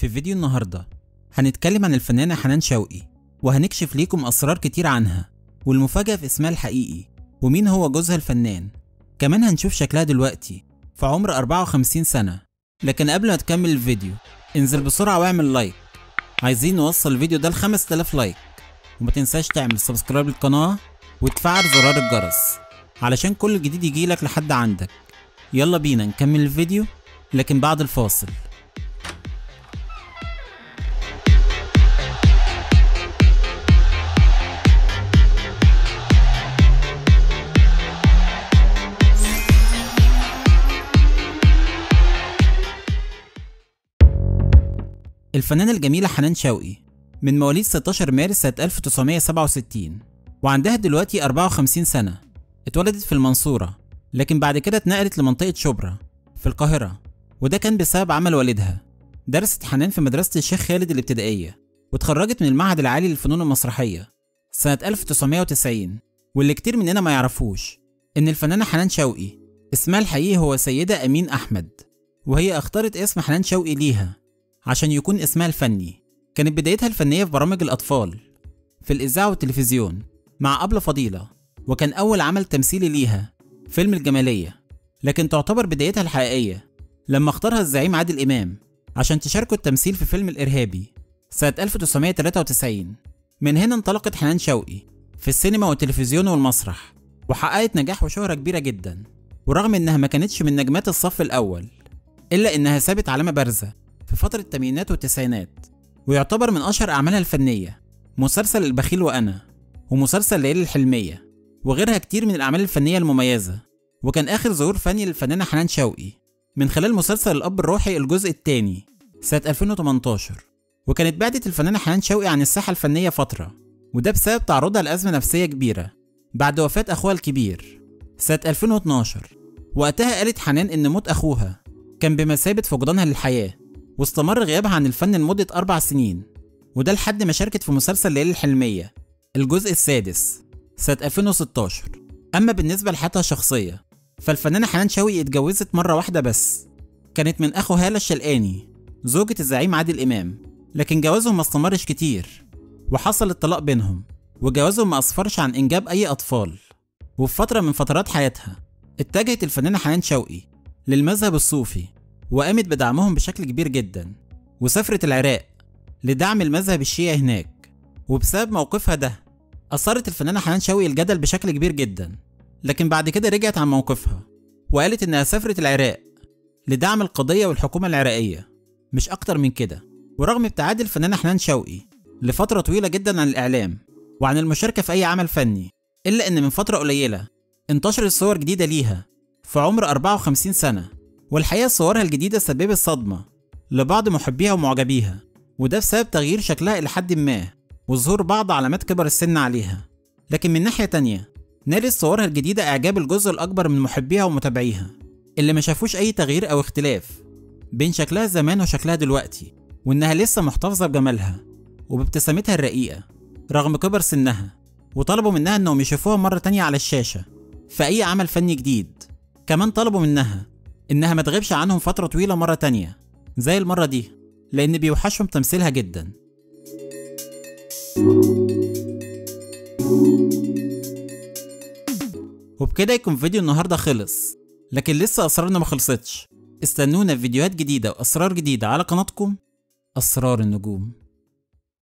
في فيديو النهاردة هنتكلم عن الفنانة حنان شوقي وهنكشف ليكم أسرار كتير عنها والمفاجأة في اسمها الحقيقي ومين هو جوزها الفنان كمان هنشوف شكلها دلوقتي في عمر 54 سنة لكن قبل ما تكمل الفيديو انزل بسرعة واعمل لايك عايزين نوصل الفيديو ده ل 5000 لايك وما تنساش تعمل سبسكرايب للقناة وتفعل زرار الجرس علشان كل جديد يجيلك لحد عندك يلا بينا نكمل الفيديو لكن بعد الفاصل الفنانة الجميلة حنان شوقي من مواليد 16 مارس سنة 1967 وعندها دلوقتي 54 سنة اتولدت في المنصورة لكن بعد كده اتنقلت لمنطقة شبرا في القاهرة وده كان بسبب عمل والدها درست حنان في مدرسة الشيخ خالد الابتدائية واتخرجت من المعهد العالي للفنون المسرحية سنة 1990 واللي كتير مننا ما يعرفوش إن الفنانة حنان شوقي اسمها الحقيقي هو سيدة أمين أحمد وهي اختارت اسم حنان شوقي ليها عشان يكون اسمها الفني كانت بدايتها الفنية في برامج الأطفال في الإذاعة والتلفزيون مع أبلة فضيلة وكان أول عمل تمثيلي ليها فيلم الجمالية لكن تعتبر بدايتها الحقيقية لما اختارها الزعيم عادل إمام عشان تشاركه التمثيل في فيلم الإرهابي سنة 1993 من هنا انطلقت حنان شوقي في السينما والتلفزيون والمسرح وحققت نجاح وشهرة كبيرة جدا ورغم إنها ما كانتش من نجمات الصف الأول إلا إنها سابت علامة بارزة في فترة الثمانينات والتسعينات ويعتبر من أشهر أعمالها الفنية مسلسل البخيل وأنا ومسلسل ليالي الحلمية وغيرها كتير من الأعمال الفنية المميزة وكان آخر ظهور فني للفنانة حنان شوقي من خلال مسلسل الأب الروحي الجزء الثاني سنة 2018 وكانت بعدت الفنانة حنان شوقي عن الساحة الفنية فترة وده بسبب تعرضها لأزمة نفسية كبيرة بعد وفاة أخوها الكبير سنة 2012 وقتها قالت حنان إن موت أخوها كان بمثابة فقدانها للحياة واستمر غيابها عن الفن لمدة أربع سنين وده لحد ما شاركت في مسلسل ليالي الحلمية الجزء السادس سنة 2016 أما بالنسبة لحياتها الشخصية فالفنانة حنان شوقي اتجوزت مرة واحدة بس كانت من أخو هالة الشلقاني زوجة الزعيم عادل إمام لكن جوازهم ما استمرش كتير وحصل الطلاق بينهم وجوازهم ما أسفرش عن إنجاب أي أطفال وفي فترة من فترات حياتها اتجهت الفنانة حنان شوقي للمذهب الصوفي وقامت بدعمهم بشكل كبير جدا وسافرت العراق لدعم المذهب الشيعي هناك وبسبب موقفها ده أثارت الفنانة حنان شوقي الجدل بشكل كبير جدا لكن بعد كده رجعت عن موقفها وقالت إنها سافرت العراق لدعم القضية والحكومة العراقية مش أكتر من كده ورغم ابتعاد الفنانة حنان شوقي لفترة طويلة جدا عن الإعلام وعن المشاركة في أي عمل فني إلا إن من فترة قليلة انتشرت صور جديدة ليها في عمر 54 سنة والحقيقة صورها الجديدة سببت صدمة لبعض محبيها ومعجبيها وده بسبب تغيير شكلها إلى حد ما وظهور بعض علامات كبر السن عليها لكن من ناحية تانية نالت صورها الجديدة إعجاب الجزء الأكبر من محبيها ومتابعيها اللي ما شافوش أي تغيير أو اختلاف بين شكلها زمان وشكلها دلوقتي وإنها لسه محتفظة بجمالها وبابتسامتها الرقيقة رغم كبر سنها وطلبوا منها إنهم يشوفوها مرة تانية على الشاشة في أي عمل فني جديد كمان طلبوا منها إنها ما تغيبش عنهم فترة طويلة مرة تانية زي المرة دي لأن بيوحشهم تمثيلها جدا وبكده يكون فيديو النهاردة خلص لكن لسه أسرارنا ما خلصتش استنونا في فيديوهات جديدة وأسرار جديدة على قناتكم أسرار النجوم